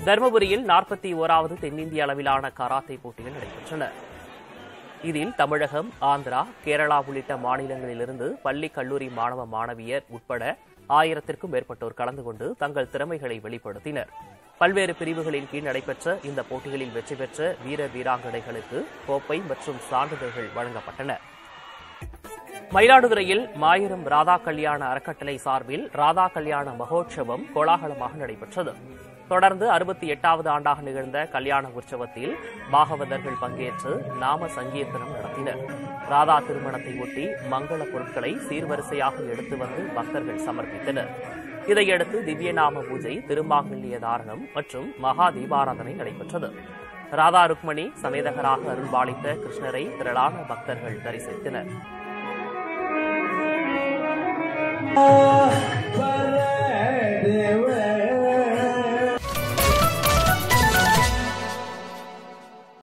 தருமபுரியில் நாற்பத்தி ஓராவது தென்னிந்திய அளவிலான கராத்தே போட்டிகள் நடைபெற்றன இதில் தமிழகம் ஆந்திரா கேரளா உள்ளிட்ட மாநிலங்களிலிருந்து பள்ளி கல்லூரி மாணவ மாணவியர் உட்பட ஆயிரத்திற்கும் மேற்பட்டோர் கலந்து கொண்டு தங்கள் திறமைகளை வெளிப்படுத்தினர் பல்வேறு பிரிவுகளின் கீழ் நடைபெற்ற இந்த போட்டிகளில் வெற்றி பெற்ற வீர வீராங்கனைகளுக்கு கோப்பை மற்றும் சான்றிதழ்கள் வழங்கப்பட்டன மயிலாடுதுறையில் மாயிரம் ராதா கல்யாண அறக்கட்டளை சார்பில் ராதா கல்யாண மகோற்சவம் கோலாகலமாக நடைபெற்றது தொடர்ந்து அறுபத்தி எட்டாவது ஆண்டாக நிகழ்ந்த கல்யாண உற்சவத்தில் பாகவதர்கள் பங்கேற்று நாம சங்கீர்த்தனம் நடத்தினர் ராதா திருமணத்தை ஒட்டி மங்கள பொருட்களை சீர்வரிசையாக எடுத்து வந்து பக்தர்கள் சமர்ப்பித்தனர் இதையடுத்து திவ்யநாம பூஜை திருமாங்கல்ய தாரணம் மற்றும் மகா தீபாராதனை நடைபெற்றது ராதா ருக்மணி சமேதகராக அருள்பாலித்த கிருஷ்ணரை திரளான பக்தர்கள் தரிசித்தனர் பர தேவ